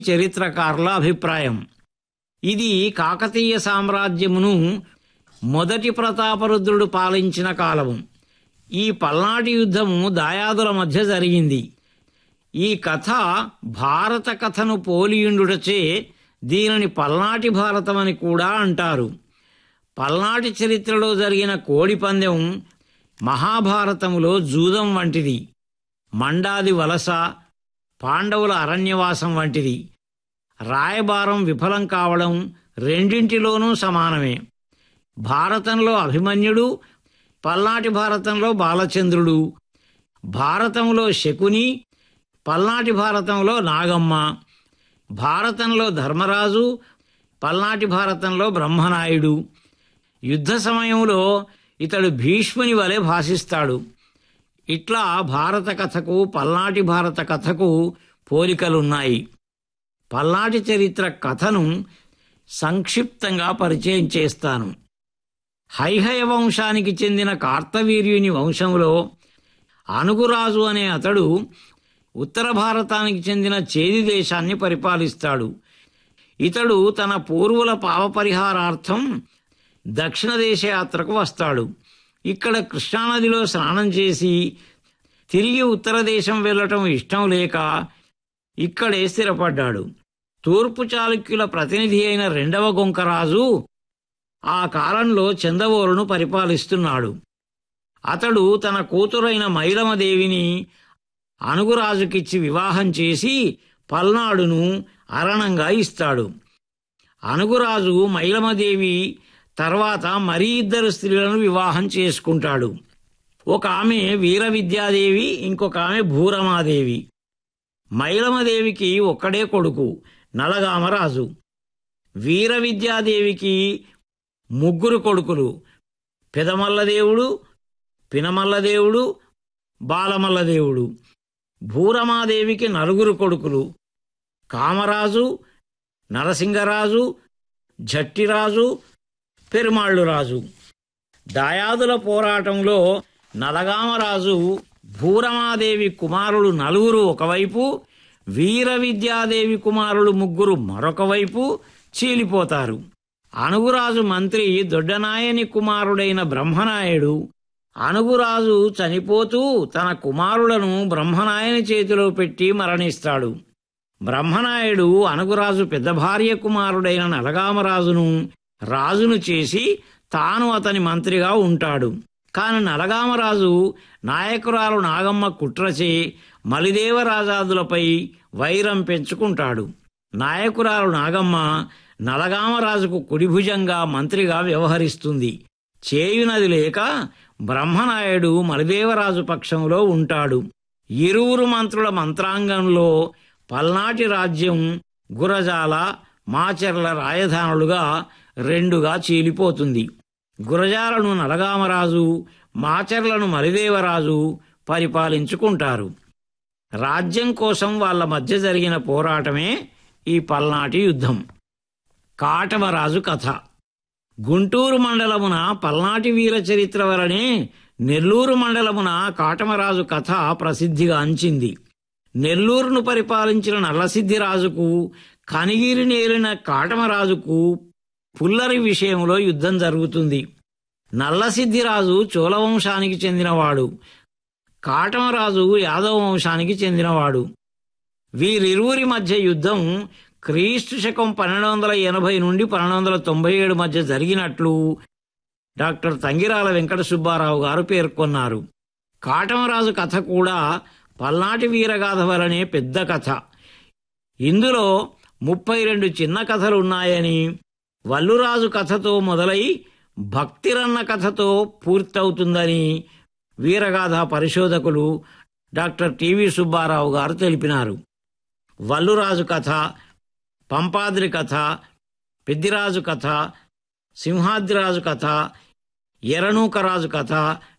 చరిత్రకారుల అభిప్రాయం ఇది కాకతీయ సామ్రాజ్యమును మొదటి ప్రతాపరుద్రుడు పాలించిన కాలము ఈ పల్నాటి యుద్ధము దాయాదుల మధ్య జరిగింది ఈ కథ భారత కథను పోలియుండుటచే దీనిని పల్నాటి భారతమని కూడా అంటారు పల్నాటి చరిత్రలో జరిగిన కోడి పందెం మహాభారతములో జూదం వంటిది మండాది వలస పాండవుల అరణ్యవాసం వంటిది రాయబారం విఫలం కావడం రెండింటిలోనూ సమానమే భారతంలో అభిమన్యుడు పల్నాటి భారతంలో బాలచంద్రుడు భారతంలో శకుని పల్నాటి భారతంలో నాగమ్మ భారతంలో ధర్మరాజు పల్నాటి భారతంలో బ్రహ్మనాయుడు యుద్ధ సమయంలో ఇతడు భీష్ముని వలె భాషిస్తాడు ఇట్లా భారత కథకు పల్నాటి భారత కథకు పోలికలున్నాయి పల్నాటి చరిత్ర కథను సంక్షిప్తంగా పరిచయం చేస్తాను హైహయ వంశానికి చెందిన కార్తవీర్యుని వంశంలో అనుగురాజు అనే అతడు ఉత్తర భారతానికి చెందిన చేది దేశాన్ని పరిపాలిస్తాడు ఇతడు తన పూర్వుల పాపపరిహారార్థం దక్షిణ దేశ యాత్రకు వస్తాడు ఇక్కడ కృష్ణానదిలో స్నానం చేసి తిరిగి ఉత్తర దేశం వెళ్ళటం ఇష్టం లేక ఇక్కడే స్థిరపడ్డాడు తూర్పు చాళుక్యుల ప్రతినిధి అయిన రెండవ గొంకరాజు ఆ కాలంలో చందవోరును పరిపాలిస్తున్నాడు అతడు తన కూతురైన మైలమదేవిని అనుగురాజుకిచ్చి వివాహం చేసి పల్నాడును అరణంగా ఇస్తాడు అనుగురాజు మైలమదేవి తర్వాత మరీ ఇద్దరు స్త్రీలను వివాహం చేసుకుంటాడు ఒక ఆమె వీర విద్యాదేవి ఇంకొక ఆమె భూరమాదేవి మైలమదేవికి ఒక్కడే కొడుకు నలగామరాజు వీర విద్యాదేవికి ముగ్గురు కొడుకులు పెదమల్లదేవుడు పినమల్లదేవుడు బాలమల్లదేవుడు భూరమాదేవికి నలుగురు కొడుకులు కామరాజు నరసింగరాజు జట్టిరాజు పెరుమాళ్ళురాజు దాయాదుల పోరాటంలో నలగామరాజు భూరమాదేవి కుమారులు నలుగురు ఒకవైపు వీర విద్యాదేవి కుమారులు ముగ్గురు మరొక వైపు చీలిపోతారు అనుగురాజు మంత్రి దొడ్డనాయని కుమారుడైన బ్రహ్మనాయుడు అనుగురాజు చనిపోతూ తన కుమారులను బ్రహ్మనాయని చేతిలో పెట్టి మరణిస్తాడు బ్రహ్మనాయుడు అనుగురాజు పెద్ద భార్య కుమారుడైన నలగామరాజును రాజును చేసి తాను అతని మంత్రిగా ఉంటాడు కాని నలగామరాజు నాయకురాలు నాగమ్మ కుట్రచే మలిదేవరాజాదులపై వైరం పెంచుకుంటాడు నాయకురాలు నాగమ్మ నలగామరాజుకు కుడిభుజంగా మంత్రిగా వ్యవహరిస్తుంది చేయునది లేక బ్రహ్మనాయుడు మలిదేవరాజు పక్షంలో ఉంటాడు ఇరువురు మంత్రుల మంత్రాంగంలో పల్నాటి రాజ్యం గురజాల మాచర్ల రాజధానులుగా రెండుగా చీలిపోతుంది గురజాలను నలగామరాజు మాచర్లను మలిదేవరాజు పరిపాలించుకుంటారు రాజ్యం కోసం వాళ్ళ మధ్య జరిగిన పోరాటమే ఈ పల్నాటి యుద్ధం కాటమరాజు కథ గుంటూరు మండలమున పల్నాటి వీర చరిత్ర వలనే నెల్లూరు మండలమున కాటమరాజు కథ ప్రసిద్ధిగాంచింది నెల్లూరును పరిపాలించిన నల్లసిద్ధిరాజుకు కనిగిరి నేలిన కాటమరాజుకు పుల్లరి విషయంలో యుద్ధం జరుగుతుంది నల్లసిద్ధిరాజు చోళవంశానికి చెందినవాడు కాటమరాజు యాదవ వంశానికి చెందినవాడు వీరిరువురి మధ్య యుద్ధం క్రీస్తు శకం పన్నెండు వందల ఎనభై నుండి పన్నెండు వందల తొంభై ఏడు మధ్య జరిగినట్లు డాక్టర్ తంగిరాల వెంకట సుబ్బారావు గారు పేర్కొన్నారు కాటమరాజు కథ కూడా పల్నాటి వీరగాథ వలనే పెద్ద కథ ఇందులో ముప్పై రెండు చిన్న కథలున్నాయని వల్లురాజు కథతో మొదలై భక్తిరన్న కథతో పూర్తవుతుందని వీరగాథ పరిశోధకులు డాక్టర్ టివి సుబ్బారావు గారు తెలిపినారు వల్లురాజు కథ పంపాద్రి కథ పెద్దిరాజు కథ సింహాద్రిరాజు కథ ఎరనూకరాజు కథ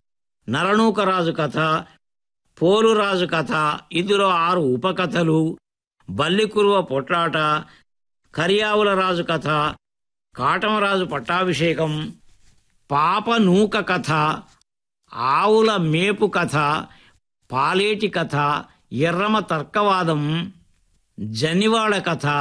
నరనూకరాజు కథ పోలురాజు కథ ఇందులో ఆరు ఉపకథలు బల్లికురువ పొట్లాట కరియావుల రాజు కథ కాటమరాజు పట్టాభిషేకం పాపనూక కథ ఆవుల మేపు కథ పాలేటి కథ ఎర్రమ తర్కవాదం జనివాడ కథ